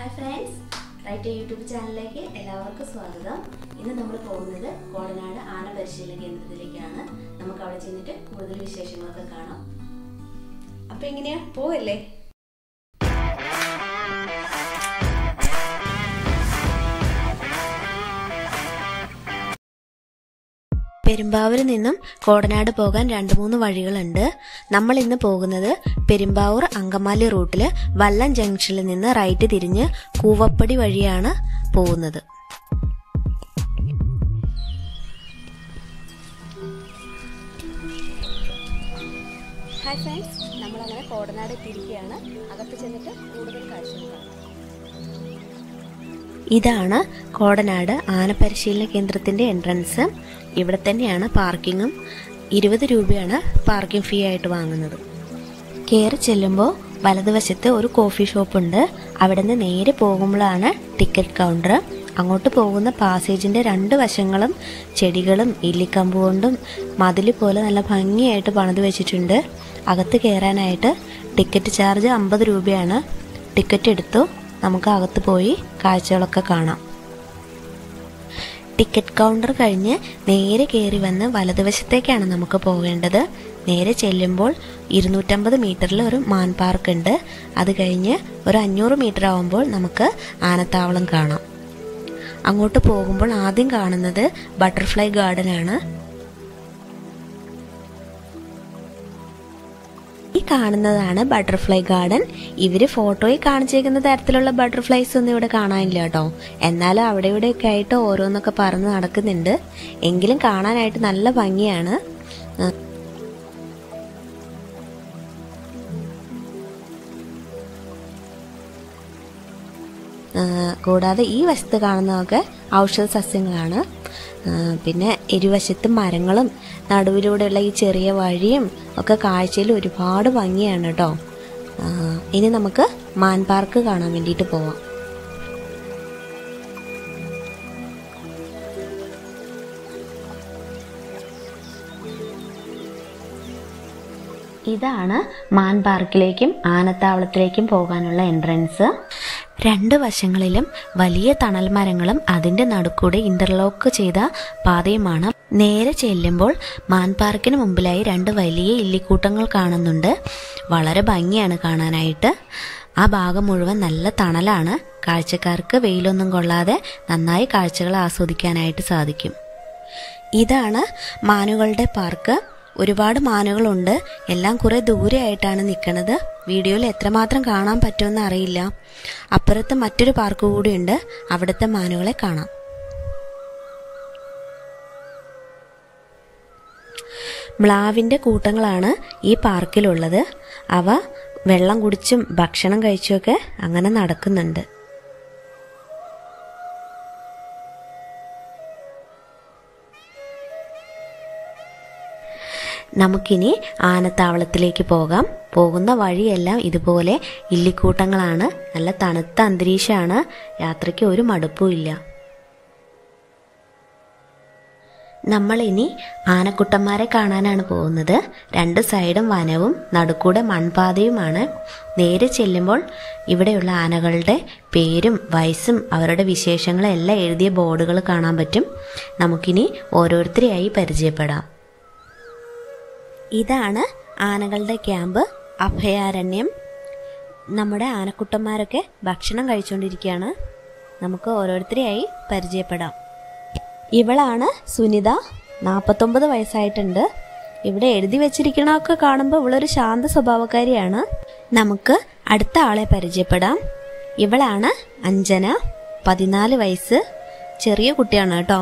hi friends right YouTube ചാനലിലേക്ക് എല്ലാവർക്കും സ്വാഗതം ഇന്ന് നമ്മൾ പോകുന്നത് കോടനാട് ആന പരിശീലന കേന്ദ്രത്തിലേക്കാണ് നമുക്ക് അവിടെ ചെന്നിട്ട് കൂടുതൽ വിശേഷങ്ങളൊക്കെ കാണാം അപ്പൊ എങ്ങനെയാ പോവല്ലേ പെരുമ്പാവൂരിൽ നിന്നും കോടനാട് പോകാൻ രണ്ട് മൂന്ന് വഴികളുണ്ട് നമ്മൾ ഇന്ന് പോകുന്നത് പെരുമ്പാവൂർ അങ്കമാലി റൂട്ടിൽ വല്ലം ജംഗ്ഷനിൽ നിന്ന് റൈറ്റ് തിരിഞ്ഞ് കൂവപ്പടി വഴിയാണ് പോകുന്നത് ഹായ് ഫ്രണ്ട്സ് നമ്മളങ്ങനെ കോടനാട് എത്തിയിരിക്കുകയാണ് അകത്ത് ചെന്നിട്ട് കൂടുതൽ കാഴ്ചകൾ കാണാം ഇതാണ് കോടനാട് ആനപരിശീലന കേന്ദ്രത്തിന്റെ എൻട്രൻസ് ഇവിടെ തന്നെയാണ് പാർക്കിങ്ങും ഇരുപത് രൂപയാണ് പാർക്കിംഗ് ഫീ ആയിട്ട് വാങ്ങുന്നത് കയറി ചെല്ലുമ്പോൾ വലതുവശത്ത് ഒരു കോഫി ഷോപ്പ് ഉണ്ട് അവിടെ നിന്ന് നേരെ പോകുമ്പോഴാണ് ടിക്കറ്റ് കൗണ്ടർ അങ്ങോട്ട് പോകുന്ന പാസേജിന്റെ രണ്ട് വശങ്ങളും ചെടികളും ഇല്ലിക്കമ്പ് കൊണ്ടും മതിൽ പോലെ നല്ല ഭംഗിയായിട്ട് പണിത് വെച്ചിട്ടുണ്ട് അകത്ത് കയറാനായിട്ട് ടിക്കറ്റ് ചാർജ് അമ്പത് രൂപയാണ് ടിക്കറ്റ് എടുത്തു നമുക്ക് അകത്ത് പോയി കാഴ്ചകളൊക്കെ കാണാം ടിക്കറ്റ് കൗണ്ടർ കഴിഞ്ഞ് നേരെ കയറി വന്ന് വലതുവശത്തേക്കാണ് നമുക്ക് പോകേണ്ടത് നേരെ ചെല്ലുമ്പോൾ ഇരുന്നൂറ്റമ്പത് മീറ്ററിൽ ഒരു മാൻ പാർക്ക് ഉണ്ട് അത് കഴിഞ്ഞ് ഒരു അഞ്ഞൂറ് മീറ്റർ ആവുമ്പോൾ നമുക്ക് ആനത്താവളം കാണാം അങ്ങോട്ട് പോകുമ്പോൾ ആദ്യം കാണുന്നത് ബട്ടർഫ്ലൈ ഗാർഡൻ ആണ് ഈ കാണുന്നതാണ് ബട്ടർഫ്ലൈ ഗാർഡൻ ഇവര് ഫോട്ടോയിൽ കാണിച്ചേക്കുന്ന തരത്തിലുള്ള ബട്ടർഫ്ലൈസ് ഒന്നും ഇവിടെ കാണാനില്ല കേട്ടോ എന്നാലും അവിടെ ഇവിടെയൊക്കെ ആയിട്ട് ഓരോന്നൊക്കെ പറന്ന് നടക്കുന്നുണ്ട് എങ്കിലും കാണാനായിട്ട് നല്ല ഭംഗിയാണ് കൂടാതെ ഈ വശത്ത് കാണുന്നതൊക്കെ ഔഷധ സസ്യങ്ങളാണ് പിന്നെ ഇരുവശത്ത് മരങ്ങളും നടുവിലൂടെയുള്ള ഈ ചെറിയ വഴിയും ഒക്കെ കാഴ്ചയിൽ ഒരുപാട് ഭംഗിയാണ് കേട്ടോ ഇനി നമുക്ക് മാൻ പാർക്ക് കാണാൻ വേണ്ടിയിട്ട് പോവാം ഇതാണ് മാൻ പാർക്കിലേക്കും ആനത്താവളത്തിലേക്കും പോകാനുള്ള എൻട്രൻസ് രണ്ട് വശങ്ങളിലും വലിയ തണൽ മരങ്ങളും അതിന്റെ നടുക്കൂടെ ഇന്റർലോക്ക് ചെയ്ത പാതയുമാണ് നേരെ ചെല്ലുമ്പോൾ മാൻ പാർക്കിന് മുമ്പിലായി രണ്ട് വലിയ ഇല്ലിക്കൂട്ടങ്ങൾ കാണുന്നുണ്ട് വളരെ ഭംഗിയാണ് കാണാനായിട്ട് ആ ഭാഗം മുഴുവൻ നല്ല തണലാണ് കാഴ്ചക്കാർക്ക് വെയിലൊന്നും കൊള്ളാതെ നന്നായി കാഴ്ചകൾ ആസ്വദിക്കാനായിട്ട് സാധിക്കും ഇതാണ് മാനുകളുടെ പാർക്ക് ഒരുപാട് മാനുകളുണ്ട് എല്ലാം കുറെ ദൂരെ ആയിട്ടാണ് നിൽക്കുന്നത് വീഡിയോയിൽ എത്രമാത്രം കാണാൻ പറ്റുമെന്ന് അറിയില്ല അപ്പുറത്ത് മറ്റൊരു പാർക്ക് കൂടിയുണ്ട് അവിടുത്തെ മാനുകളെ കാണാം മ്ലാവിന്റെ കൂട്ടങ്ങളാണ് ഈ പാർക്കിലുള്ളത് അവ വെള്ളം കുടിച്ചും ഭക്ഷണം കഴിച്ചുമൊക്കെ അങ്ങനെ നടക്കുന്നുണ്ട് നമുക്കിനി ആനത്താവളത്തിലേക്ക് പോകാം പോകുന്ന വഴിയെല്ലാം ഇതുപോലെ ഇല്ലിക്കൂട്ടങ്ങളാണ് നല്ല തണുത്ത അന്തരീക്ഷമാണ് യാത്രയ്ക്ക് ഒരു മടുപ്പുമില്ല നമ്മൾ ഇനി ആനക്കുട്ടന്മാരെ കാണാനാണ് പോകുന്നത് രണ്ട് സൈഡും വനവും നടുക്കൂടെ മൺപാതയുമാണ് നേരെ ചെല്ലുമ്പോൾ ഇവിടെയുള്ള ആനകളുടെ പേരും വയസ്സും അവരുടെ വിശേഷങ്ങളും എല്ലാം എഴുതിയ ബോർഡുകൾ കാണാൻ പറ്റും നമുക്കിനി ഓരോരുത്തരെയായി പരിചയപ്പെടാം ഇതാണ് ആനകളുടെ ക്യാമ്പ് അഭയാരണ്യം നമ്മുടെ ആനക്കുട്ടന്മാരൊക്കെ ഭക്ഷണം കഴിച്ചുകൊണ്ടിരിക്കുകയാണ് നമുക്ക് ഓരോരുത്തരെയായി പരിചയപ്പെടാം ഇവളാണ് സുനിത നാൽപ്പത്തൊമ്പത് വയസ്സായിട്ടുണ്ട് ഇവിടെ എഴുതി വെച്ചിരിക്കണമൊക്കെ കാണുമ്പോൾ ഇവളൊരു ശാന്ത സ്വഭാവക്കാരിയാണ് നമുക്ക് അടുത്ത ആളെ പരിചയപ്പെടാം ഇവളാണ് അഞ്ജന പതിനാല് വയസ്സ് ചെറിയ കുട്ടിയാണ് കേട്ടോ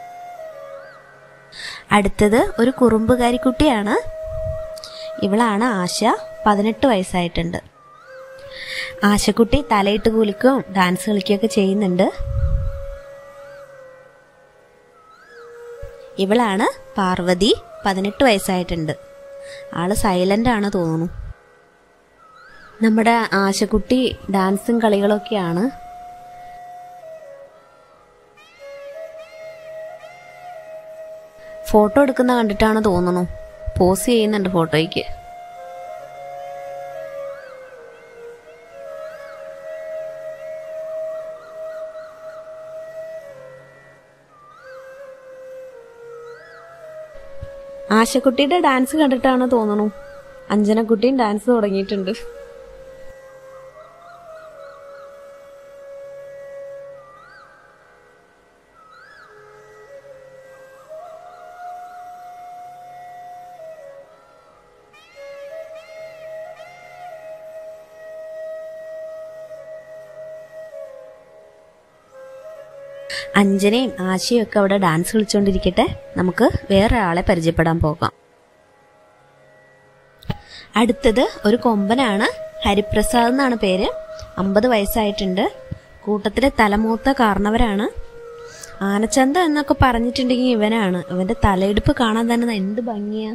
അടുത്തത് ഒരു കുറുമ്പുകാരിക്കുട്ടിയാണ് ഇവളാണ് ആശ പതിനെട്ട് വയസ്സായിട്ടുണ്ട് ആശക്കുട്ടി തലയിട്ട് കുലിക്കും ഡാൻസ് കളിക്കുകയൊക്കെ ചെയ്യുന്നുണ്ട് ഇവളാണ് പാർവതി പതിനെട്ട് വയസ്സായിട്ടുണ്ട് ആള് സൈലന്റ് ആണ് തോന്നുന്നു നമ്മുടെ ആശക്കുട്ടി ഡാൻസും കളികളൊക്കെയാണ് ഫോട്ടോ എടുക്കുന്ന കണ്ടിട്ടാണ് തോന്നുന്നു പോസ് ചെയ്യുന്നുണ്ട് ഫോട്ടോയ്ക്ക് ആശക്കുട്ടിയുടെ ഡാൻസ് കണ്ടിട്ടാണ് തോന്നുന്നു അഞ്ജനക്കുട്ടിയും ഡാൻസ് തുടങ്ങിയിട്ടുണ്ട് അഞ്ജനയും ആശയും ഒക്കെ അവിടെ ഡാൻസ് കളിച്ചുകൊണ്ടിരിക്കട്ടെ നമുക്ക് വേറെ ആളെ പരിചയപ്പെടാൻ പോകാം അടുത്തത് ഒരു കൊമ്പനാണ് ഹരിപ്രസാദ് എന്നാണ് പേര് അമ്പത് വയസ്സായിട്ടുണ്ട് കൂട്ടത്തിലെ തലമൂത്ത കാരണവരാണ് ആനച്ചന്ത എന്നൊക്കെ പറഞ്ഞിട്ടുണ്ടെങ്കിൽ ഇവനാണ് ഇവന്റെ തലയെടുപ്പ് കാണാൻ തന്നെ എന്ത് ഭംഗിയാ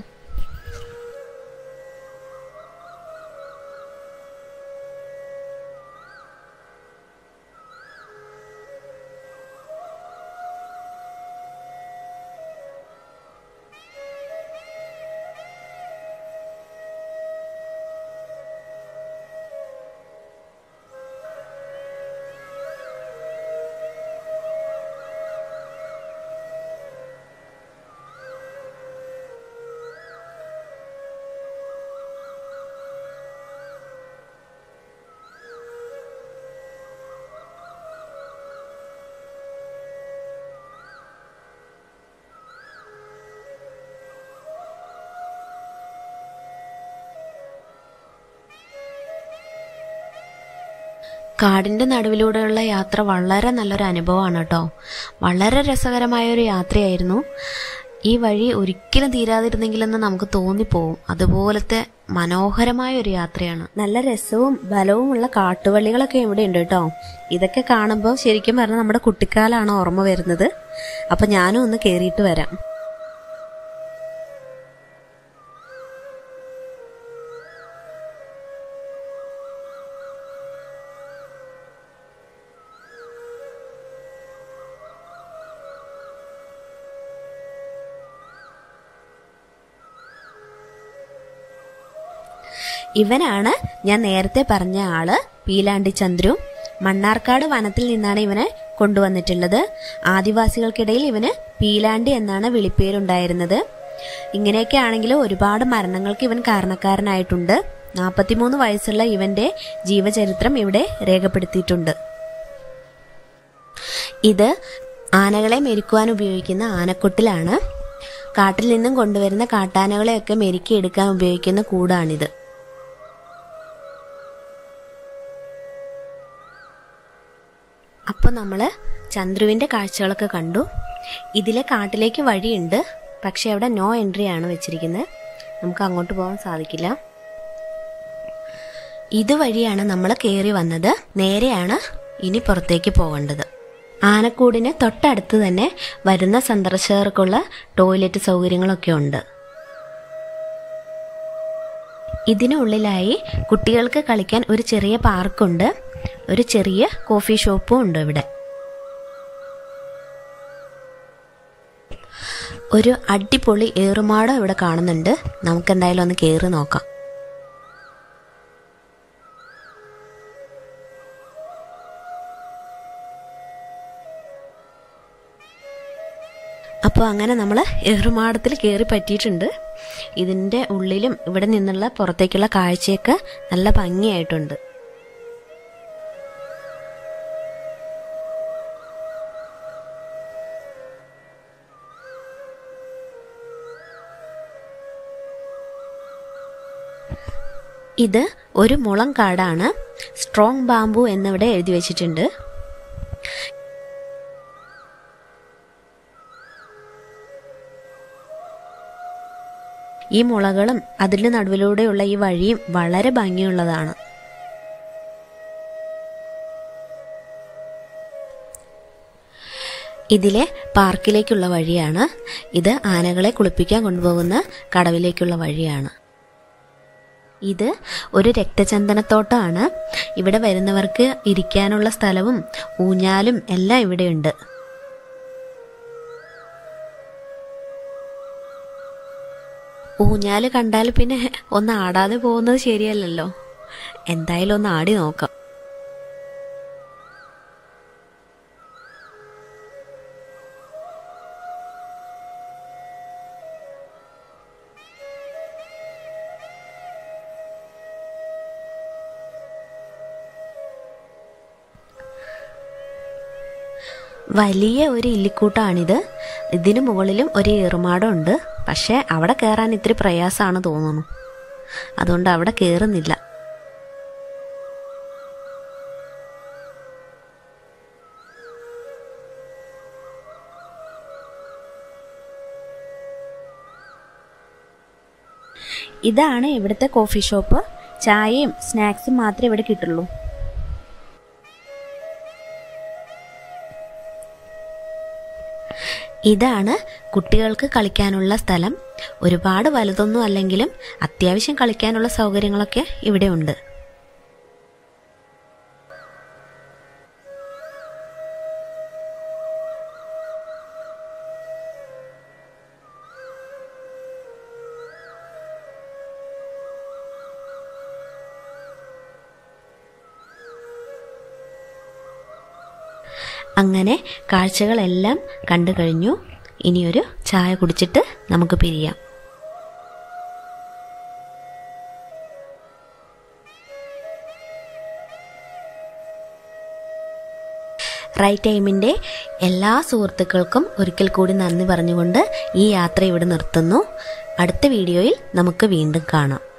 കാടിന്റെ നടുവിലൂടെയുള്ള യാത്ര വളരെ നല്ലൊരു അനുഭവമാണ് കേട്ടോ വളരെ രസകരമായ ഒരു യാത്രയായിരുന്നു ഈ വഴി ഒരിക്കലും തീരാതിരുന്നെങ്കിലെന്ന് നമുക്ക് തോന്നിപ്പോവും അതുപോലത്തെ മനോഹരമായ ഒരു യാത്രയാണ് നല്ല രസവും ബലവുമുള്ള കാട്ടുവള്ളികളൊക്കെ ഇവിടെ ഉണ്ട് കേട്ടോ ഇതൊക്കെ കാണുമ്പോൾ ശരിക്കും പറഞ്ഞാൽ നമ്മുടെ കുട്ടിക്കാലാണ് ഓർമ്മ വരുന്നത് അപ്പൊ ഞാനും ഒന്ന് കയറിയിട്ട് വരാം ഇവനാണ് ഞാൻ നേരത്തെ പറഞ്ഞ ആള് പീലാണ്ടി ചന്ദ്രു മണ്ണാർക്കാട് വനത്തിൽ നിന്നാണ് ഇവനെ കൊണ്ടുവന്നിട്ടുള്ളത് ആദിവാസികൾക്കിടയിൽ ഇവന് പീലാണ്ടി എന്നാണ് വിളിപ്പേരുണ്ടായിരുന്നത് ഇങ്ങനെയൊക്കെ ആണെങ്കിലും ഒരുപാട് മരണങ്ങൾക്ക് ഇവൻ കാരണക്കാരനായിട്ടുണ്ട് നാൽപ്പത്തിമൂന്ന് വയസ്സുള്ള ഇവന്റെ ജീവചരിത്രം ഇവിടെ രേഖപ്പെടുത്തിയിട്ടുണ്ട് ഇത് ആനകളെ മെരുക്കുവാൻ ഉപയോഗിക്കുന്ന ആനക്കൊട്ടിലാണ് കാട്ടിൽ നിന്നും കൊണ്ടുവരുന്ന കാട്ടാനകളെയൊക്കെ മെരുക്കിയെടുക്കാൻ ഉപയോഗിക്കുന്ന കൂടാണിത് അപ്പോൾ നമ്മൾ ചന്ദ്രുവിൻ്റെ കാഴ്ചകളൊക്കെ കണ്ടു ഇതിലെ കാട്ടിലേക്ക് വഴിയുണ്ട് പക്ഷെ അവിടെ നോ എൻട്രി ആണ് വെച്ചിരിക്കുന്നത് നമുക്ക് അങ്ങോട്ട് പോകാൻ സാധിക്കില്ല ഇതുവഴിയാണ് നമ്മൾ കയറി വന്നത് നേരെയാണ് ഇനി പുറത്തേക്ക് പോകേണ്ടത് ആനക്കൂടിന് തൊട്ടടുത്ത് തന്നെ വരുന്ന സന്ദർശകർക്കുള്ള ടോയ്ലറ്റ് സൗകര്യങ്ങളൊക്കെ ഉണ്ട് ഇതിനുള്ളിലായി കുട്ടികൾക്ക് കളിക്കാൻ ഒരു ചെറിയ പാർക്കുണ്ട് ഒരു ചെറിയ കോഫി ഷോപ്പും ഉണ്ട് ഇവിടെ ഒരു അടിപൊളി ഏറുമാടം ഇവിടെ കാണുന്നുണ്ട് നമുക്ക് എന്തായാലും ഒന്ന് കയറി നോക്കാം അപ്പോൾ അങ്ങനെ നമ്മൾ ഏറുമാടത്തിൽ കയറി പറ്റിയിട്ടുണ്ട് ഇതിൻ്റെ ഉള്ളിലും ഇവിടെ നിന്നുള്ള പുറത്തേക്കുള്ള കാഴ്ചയൊക്കെ നല്ല ഭംഗിയായിട്ടുണ്ട് ഇത് ഒരു മുളം കാടാണ് സ്ട്രോങ് ബാംബു എന്നിവിടെ എഴുതി വെച്ചിട്ടുണ്ട് ഈ മുളകളും അതിൻ്റെ നടുവിലൂടെയുള്ള ഈ വഴിയും വളരെ ഭംഗിയുള്ളതാണ് ഇതിലെ പാർക്കിലേക്കുള്ള വഴിയാണ് ഇത് ആനകളെ കുളിപ്പിക്കാൻ കൊണ്ടുപോകുന്ന കടവിലേക്കുള്ള വഴിയാണ് ഇത് ഒരു രക്തചന്ദനത്തോട്ടമാണ് ഇവിടെ വരുന്നവർക്ക് ഇരിക്കാനുള്ള സ്ഥലവും ഊഞ്ഞാലും എല്ലാം ഇവിടെയുണ്ട് ഊഞ്ഞാല് കണ്ടാൽ പിന്നെ ഒന്ന് ആടാതെ പോകുന്നത് ശരിയല്ലല്ലോ എന്തായാലും ഒന്ന് ആടി നോക്കാം വലിയ ഒരു ഇല്ലിക്കൂട്ടാണിത് ഇതിനു മുകളിലും ഒരു ഏറുമാടമുണ്ട് പക്ഷേ അവിടെ കയറാൻ ഇത്തിരി പ്രയാസമാണ് തോന്നുന്നു അതുകൊണ്ട് അവിടെ കയറുന്നില്ല ഇതാണ് ഇവിടുത്തെ കോഫി ഷോപ്പ് ചായയും സ്നാക്സും മാത്രമേ ഇവിടെ കിട്ടുള്ളൂ ഇതാണ് കുട്ടികൾക്ക് കളിക്കാനുള്ള സ്ഥലം ഒരുപാട് വലുതൊന്നും അല്ലെങ്കിലും അത്യാവശ്യം കളിക്കാനുള്ള സൗകര്യങ്ങളൊക്കെ ഇവിടെ ഉണ്ട് അങ്ങനെ കാഴ്ചകളെല്ലാം കണ്ടു കഴിഞ്ഞു ഇനിയൊരു ചായ കുടിച്ചിട്ട് നമുക്ക് പിരിയാം റൈറ്റ് ടൈമിൻ്റെ എല്ലാ സുഹൃത്തുക്കൾക്കും ഒരിക്കൽ കൂടി നന്ദി പറഞ്ഞുകൊണ്ട് ഈ യാത്ര ഇവിടെ നിർത്തുന്നു അടുത്ത വീഡിയോയിൽ നമുക്ക് വീണ്ടും കാണാം